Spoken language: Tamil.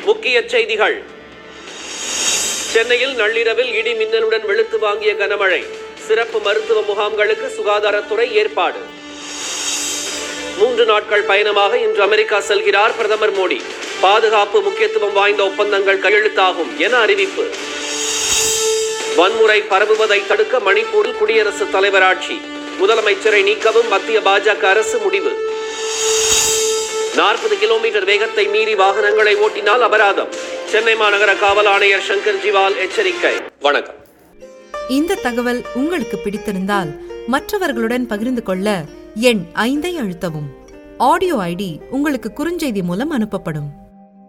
முக்கிய செய்திகள் சென்னையில் நள்ளிரவில் இடி மின்னலுடன் வெளுத்து வாங்கிய கனமழை சிறப்பு மருத்துவ முகாம்களுக்கு சுகாதாரத்துறை ஏற்பாடு மூன்று நாட்கள் பயணமாக இன்று அமெரிக்கா செல்கிறார் பிரதமர் மோடி பாதுகாப்பு முக்கியத்துவம் வாய்ந்த ஒப்பந்தங்கள் கையெழுத்தாகும் என அறிவிப்பு வன்முறை பரவுவதை தடுக்க மணிப்பூரில் குடியரசுத் தலைவர் ஆட்சி முதலமைச்சரை நீக்கவும் மத்திய பாஜக அரசு முடிவு நாற்பது கிலோமீட்டர் வேகத்தை மீறி வாகனங்களை ஓட்டினால் அபராதம் சென்னை மாநகர காவல் ஆணையர் சங்கர் ஜிவால் எச்சரிக்கை வணக்கம் இந்த தகவல் உங்களுக்கு பிடித்திருந்தால் மற்றவர்களுடன் பகிர்ந்து கொள்ள எண் ஐந்தை அழுத்தவும் ஆடியோ ஐடி உங்களுக்கு குறுஞ்செய்தி மூலம் அனுப்பப்படும்